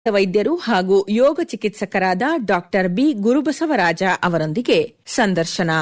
ವೈದ್ಯರು ಹಾಗೂ ಯೋಗ ಚಿಕಿತ್ಸಕರಾದ ಡಾಕ್ಟರ್ ಬಿ ಗುರುಬಸವರಾಜ ಅವರೊಂದಿಗೆ ಸಂದರ್ಶನ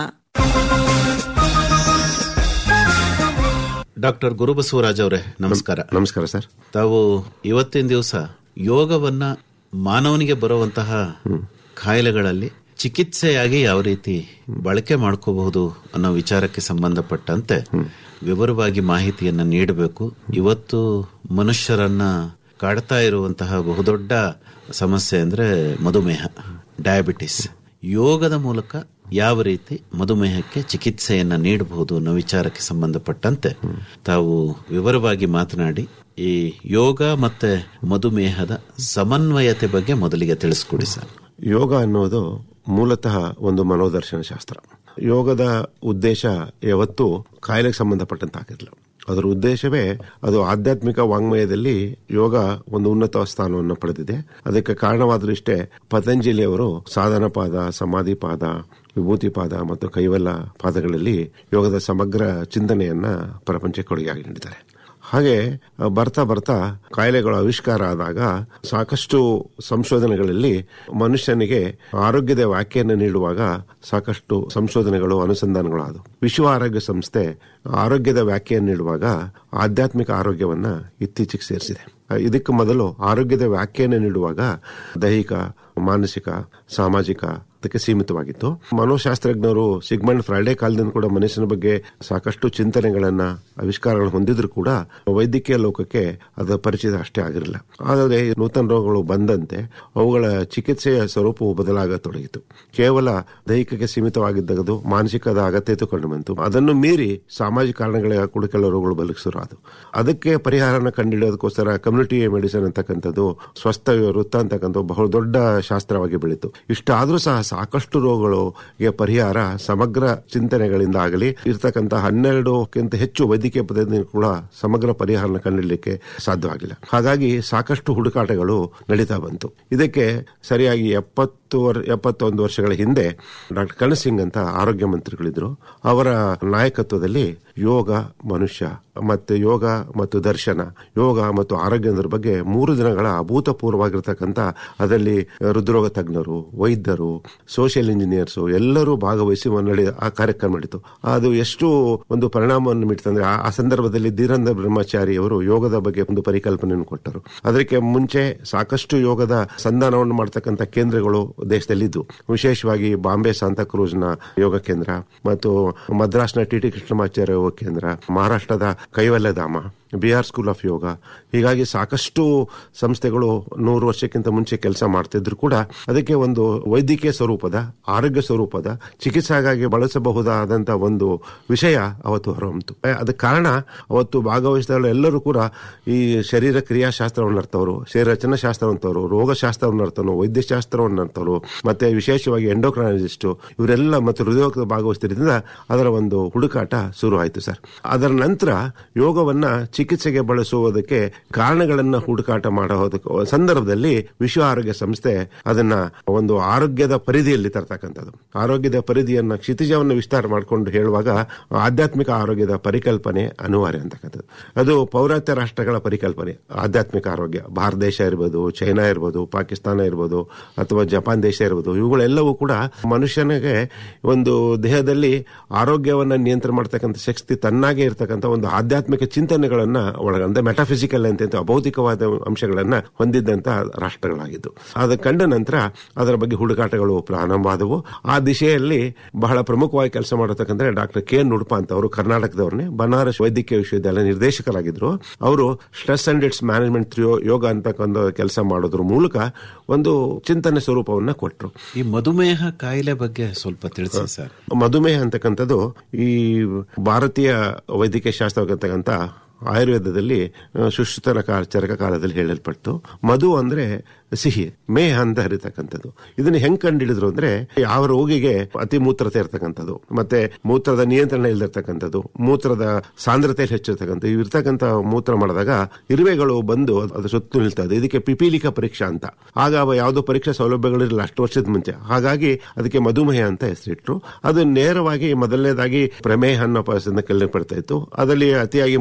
ಡಾಕ್ಟರ್ ಗುರುಬಸವರಾಜ್ ಅವರೇ ನಮಸ್ಕಾರ ನಮಸ್ಕಾರ ಸರ್ ತಾವು ಇವತ್ತಿನ ದಿವಸ ಯೋಗವನ್ನ ಮಾನವನಿಗೆ ಬರುವಂತಹ ಕಾಯಿಲೆಗಳಲ್ಲಿ ಚಿಕಿತ್ಸೆಯಾಗಿ ಯಾವ ರೀತಿ ಬಳಕೆ ಮಾಡ್ಕೋಬಹುದು ಅನ್ನೋ ವಿಚಾರಕ್ಕೆ ಸಂಬಂಧಪಟ್ಟಂತೆ ವಿವರವಾಗಿ ಮಾಹಿತಿಯನ್ನ ನೀಡಬೇಕು ಇವತ್ತು ಮನುಷ್ಯರನ್ನ ಕಾಡ್ತಾ ಇರುವಂತಹ ಬಹುದೊಡ್ಡ ಸಮಸ್ಯೆ ಅಂದ್ರೆ ಮಧುಮೇಹ ಡಯಾಬಿಟಿಸ್ ಯೋಗದ ಮೂಲಕ ಯಾವ ರೀತಿ ಮಧುಮೇಹಕ್ಕೆ ಚಿಕಿತ್ಸೆಯನ್ನ ನೀಡಬಹುದು ಅನ್ನೋ ವಿಚಾರಕ್ಕೆ ಸಂಬಂಧಪಟ್ಟಂತೆ ತಾವು ವಿವರವಾಗಿ ಮಾತನಾಡಿ ಈ ಯೋಗ ಮತ್ತೆ ಮಧುಮೇಹದ ಸಮನ್ವಯತೆ ಬಗ್ಗೆ ಮೊದಲಿಗೆ ತಿಳಿಸ್ಕೊಡಿ ಸರ್ ಯೋಗ ಅನ್ನೋದು ಮೂಲತಃ ಒಂದು ಮನೋದರ್ಶನ ಶಾಸ್ತ್ರ ಯೋಗದ ಉದ್ದೇಶ ಯಾವತ್ತೂ ಕಾಯಿಲೆಗೆ ಸಂಬಂಧಪಟ್ಟಂತಾಗಿರಲಿಲ್ಲ ಅದರ ಉದ್ದೇಶವೇ ಅದು ಆಧ್ಯಾತ್ಮಿಕ ವಾಂಗ್ಮಯದಲ್ಲಿ ಯೋಗ ಒಂದು ಉನ್ನತ ಸ್ಥಾನವನ್ನು ಪಡೆದಿದೆ ಅದಕ್ಕೆ ಕಾರಣವಾದರೂ ಇಷ್ಟೇ ಪತಂಜಲಿಯವರು ಸಾಧನ ಪಾದ ಸಮಾಧಿ ಪಾದ ವಿಭೂತಿ ಪಾದ ಮತ್ತು ಕೈವಲ್ಲ ಪಾದಗಳಲ್ಲಿ ಯೋಗದ ಸಮಗ್ರ ಚಿಂತನೆಯನ್ನ ಪ್ರಪಂಚಕ್ಕೆ ಕೊಡುಗೆಯಾಗಿ ನೀಡಿದ್ದಾರೆ ಹಾಗೆ ಬರ್ತಾ ಬರ್ತಾ ಕಾಯಿಲೆಗಳು ಆವಿಷ್ಕಾರ ಆದಾಗ ಸಾಕಷ್ಟು ಸಂಶೋಧನೆಗಳಲ್ಲಿ ಮನುಷ್ಯನಿಗೆ ಆರೋಗ್ಯದ ವ್ಯಾಖ್ಯೆಯನ್ನು ನೀಡುವಾಗ ಸಾಕಷ್ಟು ಸಂಶೋಧನೆಗಳು ಅನುಸಂಧಾನಗಳು ಆದವು ವಿಶ್ವ ಆರೋಗ್ಯ ಸಂಸ್ಥೆ ಆರೋಗ್ಯದ ವ್ಯಾಖ್ಯೆಯನ್ನು ನೀಡುವಾಗ ಆಧ್ಯಾತ್ಮಿಕ ಆರೋಗ್ಯವನ್ನ ಇತ್ತೀಚೆಗೆ ಸೇರಿಸಿದೆ ಇದಕ್ಕೆ ಮೊದಲು ಆರೋಗ್ಯದ ವ್ಯಾಖ್ಯೆಯನ್ನು ನೀಡುವಾಗ ದೈಹಿಕ ಮಾನಸಿಕ ಸಾಮಾಜಿಕ ಅದಕ್ಕೆ ಸೀಮಿತವಾಗಿತ್ತು ಮನೋಶಾಸ್ತ್ರಜ್ಞರು ಸಿಗ್ಮಂಡ್ ಫ್ರೈಡೆ ಕಾಲದಿಂದ ಕೂಡ ಮನುಷ್ಯನ ಬಗ್ಗೆ ಸಾಕಷ್ಟು ಚಿಂತನೆಗಳನ್ನ ಆವಿಷ್ಕಾರಗಳನ್ನು ಹೊಂದಿದ್ರು ಕೂಡ ವೈದ್ಯಕೀಯ ಲೋಕಕ್ಕೆ ಅದರ ಪರಿಚಿತ ಅಷ್ಟೇ ಆಗಿರಲಿಲ್ಲ ಆದರೆ ನೂತನ ರೋಗಗಳು ಬಂದಂತೆ ಅವುಗಳ ಚಿಕಿತ್ಸೆಯ ಸ್ವರೂಪವು ಬದಲಾಗತೊಡಗಿತು ಕೇವಲ ದೈಹಿಕಕ್ಕೆ ಸೀಮಿತವಾಗಿದ್ದದು ಮಾನಸಿಕದ ಅಗತ್ಯತೆ ಕಂಡು ಬಂತು ಅದನ್ನು ಮೀರಿ ಸಾಮಾಜಿಕ ಕಾರಣಗಳ ಕೂಡ ಕೆಲವು ರೋಗಗಳು ಬಲಗಿಸರು ಅದು ಅದಕ್ಕೆ ಪರಿಹಾರನ ಕಂಡುಹಿಡಿಯೋದಕ್ಕೋಸ್ಕರ ಕಮ್ಯುನಿಟಿ ಮೆಡಿಸಿನ್ ಅಂತಕ್ಕಂಥದ್ದು ಸ್ವಸ್ಥ ವೃತ್ತ ಅಂತಕ್ಕಂಥ ಬಹು ದೊಡ್ಡ ಶಾಸ್ತ್ರವಾಗಿ ಬೆಳೀತು ಇಷ್ಟಾದ್ರೂ ಸಹ ಸಾಕಷ್ಟು ರೋಗಗಳಿಗೆ ಪರಿಹಾರ ಸಮಗ್ರ ಚಿಂತನೆಗಳಿಂದ ಆಗಲಿ ಇರ್ತಕ್ಕಂಥ ಹನ್ನೆರಡುಕ್ಕಿಂತ ಹೆಚ್ಚು ವೈದ್ಯಕೀಯ ಪದ್ಧತಿ ಕೂಡ ಸಮಗ್ರ ಪರಿಹಾರನ ಕಂಡುಹಿಡಲಿಕ್ಕೆ ಸಾಧ್ಯವಾಗಿಲ್ಲ ಹಾಗಾಗಿ ಸಾಕಷ್ಟು ಹುಡುಕಾಟಗಳು ನಡೀತಾ ಬಂತು ಇದಕ್ಕೆ ಸರಿಯಾಗಿ ಎಪ್ಪತ್ತು ಎಪ್ಪತ್ತೊಂದು ವರ್ಷಗಳ ಹಿಂದೆ ಡಾಕ್ಟರ್ ಕರಣ್ ಸಿಂಗ್ ಅಂತ ಆರೋಗ್ಯ ಮಂತ್ರಿಗಳಿದ್ರು ಅವರ ನಾಯಕತ್ವದಲ್ಲಿ ಯೋಗ ಮನುಷ್ಯ ಮತ್ತೆ ಯೋಗ ಮತ್ತು ದರ್ಶನ ಯೋಗ ಮತ್ತು ಆರೋಗ್ಯದ ಬಗ್ಗೆ ಮೂರು ದಿನಗಳ ಅಭೂತಪೂರ್ವವಾಗಿರ್ತಕ್ಕಂಥ ಅದರಲ್ಲಿ ಹೃದ್ರೋಗ ತಜ್ಞರು ವೈದ್ಯರು ಸೋಷಿಯಲ್ ಇಂಜಿನಿಯರ್ಸ್ ಎಲ್ಲರೂ ಭಾಗವಹಿಸಿ ನಡೆ ಆ ಕಾರ್ಯಕ್ರಮ ನಡೀತು ಅದು ಎಷ್ಟು ಒಂದು ಪರಿಣಾಮವನ್ನು ಮಿಡ್ತಂದ್ರೆ ಆ ಸಂದರ್ಭದಲ್ಲಿ ಧೀರಂದ್ರ ಬ್ರಹ್ಮಚಾರಿ ಅವರು ಯೋಗದ ಬಗ್ಗೆ ಒಂದು ಪರಿಕಲ್ಪನೆಯನ್ನು ಕೊಟ್ಟರು ಅದಕ್ಕೆ ಮುಂಚೆ ಸಾಕಷ್ಟು ಯೋಗದ ಸಂಧಾನವನ್ನು ಮಾಡತಕ್ಕಂಥ ಕೇಂದ್ರಗಳು ದೇಶದಲ್ಲಿದ್ದು ವಿಶೇಷವಾಗಿ ಬಾಂಬೆ ಸಾಂತಾಕ್ರೂಸ್ನ ಯೋಗ ಕೇಂದ್ರ ಮತ್ತು ಮದ್ರಾಸ್ನ ಟಿ ಟಿ ಕೃಷ್ಣಮಾಚಾರ್ಯ ಯೋಗ ಕೇಂದ್ರ ಮಹಾರಾಷ್ಟ್ರದ ಕೈವಲ್ಯಧಾಮ ಬಿಹಾರ್ ಸ್ಕೂಲ್ ಆಫ್ ಯೋಗ ಹೀಗಾಗಿ ಸಾಕಷ್ಟು ಸಂಸ್ಥೆಗಳು ನೂರು ವರ್ಷಕ್ಕಿಂತ ಮುಂಚೆ ಕೆಲಸ ಮಾಡ್ತಿದ್ರು ಕೂಡ ಅದಕ್ಕೆ ಒಂದು ವೈದ್ಯಕೀಯ ಸ್ವರೂಪದ ಆರೋಗ್ಯ ಸ್ವರೂಪದ ಚಿಕಿತ್ಸೆಗಾಗಿ ಬಳಸಬಹುದಾದಂತಹ ಒಂದು ವಿಷಯ ಅವತ್ತು ಹೊರಹೊಮ್ಮಿತು ಅದಕ್ಕೆ ಕಾರಣ ಅವತ್ತು ಭಾಗವಹಿಸಿದ ಎಲ್ಲರೂ ಕೂಡ ಈ ಶರೀರ ಕ್ರಿಯಾಶಾಸ್ತ್ರವನ್ನು ಅರ್ಥವರು ಶರೀರ ರಚನಾ ಶಾಸ್ತ್ರವಂತವರು ರೋಗಶಾಸ್ತ್ರವನ್ನು ಅರ್ಥವರು ವೈದ್ಯಶಾಸ್ತ್ರವನ್ನು ಅರ್ಥವರು ಮತ್ತೆ ವಿಶೇಷವಾಗಿ ಎಂಡೋಕ್ರಾಲಜಿಸ್ಟ್ ಇವರೆಲ್ಲ ಮತ್ತು ಹೃದಯ ಭಾಗವಹಿಸಿದ್ರಿಂದ ಅದರ ಒಂದು ಹುಡುಕಾಟ ಶುರು ಆಯಿತು ಸರ್ ಅದರ ನಂತರ ಯೋಗವನ್ನ ಚಿಕಿತ್ಸೆಗೆ ಬಳಸುವುದಕ್ಕೆ ಕಾರಣಗಳನ್ನ ಹುಡುಕಾಟ ಮಾಡೋ ಸಂದರ್ಭದಲ್ಲಿ ವಿಶ್ವ ಆರೋಗ್ಯ ಸಂಸ್ಥೆ ಅದನ್ನ ಒಂದು ಆರೋಗ್ಯದ ಪರಿಧಿಯಲ್ಲಿ ತರ್ತಕ್ಕಂಥದ್ದು ಆರೋಗ್ಯದ ಪರಿಧಿಯನ್ನ ಕ್ಷಿತಿಜವನ್ನು ವಿಸ್ತಾರ ಮಾಡಿಕೊಂಡು ಹೇಳುವಾಗ ಆಧ್ಯಾತ್ಮಿಕ ಆರೋಗ್ಯದ ಪರಿಕಲ್ಪನೆ ಅನಿವಾರ್ಯ ಅಂತಕ್ಕಂಥದ್ದು ಅದು ಪೌರಾತ್ಯ ರಾಷ್ಟ್ರಗಳ ಪರಿಕಲ್ಪನೆ ಆಧ್ಯಾತ್ಮಿಕ ಆರೋಗ್ಯ ಭಾರತ ದೇಶ ಇರ್ಬೋದು ಚೈನಾ ಇರ್ಬೋದು ಪಾಕಿಸ್ತಾನ ಇರ್ಬೋದು ಅಥವಾ ಜಪಾನ್ ದೇಶ ಇರ್ಬೋದು ಇವುಗಳೆಲ್ಲವೂ ಕೂಡ ಮನುಷ್ಯನಿಗೆ ಒಂದು ದೇಹದಲ್ಲಿ ಆರೋಗ್ಯವನ್ನ ನಿಯಂತ್ರಣ ಮಾಡ್ತಕ್ಕಂಥ ಶಕ್ತಿ ತನ್ನಾಗೆ ಇರತಕ್ಕಂಥ ಒಂದು ಆಧ್ಯಾತ್ಮಿಕ ಚಿಂತನೆಗಳನ್ನ ಒಳಗಂದ ಮೆಟಾಫಿಸಿಕಲ್ ಅಂತ ಅಭೌತಿಕವಾದ ಅಂಶಗಳನ್ನ ಹೊಂದಿದ್ದಂತ ರಾಷ್ಟ್ರಗಳಾಗಿದ್ದು ಅದ ಕಂಡ ನಂತರ ಅದರ ಬಗ್ಗೆ ಹುಡುಕಾಟಗಳು ಪ್ರಾರಂಭವಾದವು ಆ ದಿಶೆಯಲ್ಲಿ ಬಹಳ ಪ್ರಮುಖವಾಗಿ ಕೆಲಸ ಮಾಡತಕ್ಕಂಥ ಡಾಕ್ಟರ್ ಕೆ ಎನ್ ಉಡುಪ ಅಂತ ಅವರು ಕರ್ನಾಟಕದವ್ರನ್ನೇ ಬನಾರಸ್ ವೈದ್ಯಕೀಯ ವಿಶ್ವವಿದ್ಯಾಲಯ ನಿರ್ದೇಶಕರಾಗಿದ್ರು ಅವರು stress and its management through yoga ಅಂತಕ್ಕಂಥ ಕೆಲಸ ಮಾಡೋದ್ರ ಮೂಲಕ ಒಂದು ಚಿಂತನೆ ಸ್ವರೂಪವನ್ನ ಕೊಟ್ಟರು ಈ ಮಧುಮೇಹ ಕಾಯಿಲೆ ಬಗ್ಗೆ ಸ್ವಲ್ಪ ತಿಳಿಸಿ ಸರ್ ಮಧುಮೇಹ ಅಂತಕ್ಕಂಥದ್ದು ಈ ಭಾರತೀಯ ವೈದ್ಯಕೀಯ ಶಾಸ್ತ್ರವಾಗಿರ್ತಕ್ಕಂಥ ಆಯುರ್ವೇದದಲ್ಲಿ ಸುಶ್ರುತನ ಕಾಲ ಚರಕ ಕಾಲದಲ್ಲಿ ಹೇಳಲ್ಪಟ್ಟು ಮಧು ಅಂದ್ರೆ ಸಿಹಿ ಮೇಹ ಅಂತ ಹರಿತಕ್ಕಂಥದ್ದು ಇದನ್ನ ಹೆಂಗ್ ಕಂಡಿಡಿದ್ರು ಅಂದ್ರೆ ಯಾವ ರೋಗಿಗೆ ಅತಿ ಮೂತ್ರತೆ ಇರ್ತಕ್ಕಂಥದ್ದು ಮತ್ತೆ ಮೂತ್ರದ ನಿಯಂತ್ರಣ ಇಲ್ದಿರ್ತಕ್ಕಂಥದ್ದು ಮೂತ್ರದ ಸಾಂದ್ರತೆಯಲ್ಲಿ ಹೆಚ್ಚಿರ್ತಕ್ಕಂಥ ಇರ್ತಕ್ಕಂಥ ಮೂತ್ರ ಮಾಡಿದಾಗ ಇರುವೆಗಳು ಬಂದು ಅದು ಸುತ್ತ ನಿಲ್ತದೆ ಇದಕ್ಕೆ ಪಿಪೀಲಿಕ ಪರೀಕ್ಷಾ ಅಂತ ಆಗ ಯಾವುದೋ ಪರೀಕ್ಷಾ ಸೌಲಭ್ಯಗಳಿರಲಿಲ್ಲ ಅಷ್ಟು ವರ್ಷದ ಮುಂಚೆ ಹಾಗಾಗಿ ಅದಕ್ಕೆ ಮಧುಮೇಹ ಅಂತ ಹೆಸರಿಟ್ರು ಅದು ನೇರವಾಗಿ ಮೊದಲನೇದಾಗಿ ಪ್ರಮೇಹ ಅನ್ನೋ ಪದದಿಂದ ಕಲ್ಪಡ್ತಾ ಇತ್ತು ಅದರಲ್ಲಿ ಅತಿಯಾಗಿ ಮೂತ್ರ ಆಗೋದು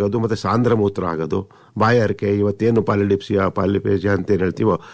ಆಗೋದು ಮತ್ತೆ ಸಾಂದ್ರ ಮೂತ್ರ ಆಗೋದು ಬಾಯಾರಿಕೆ ಇವತ್ತೇನು ಪಾಲಿಡಿಪ್ಸಿಯಾ ಪಾಲಿಪೇಜಿಯಾ ಅಂತ ಏನ್ ಹೇಳ್ತೀವೋ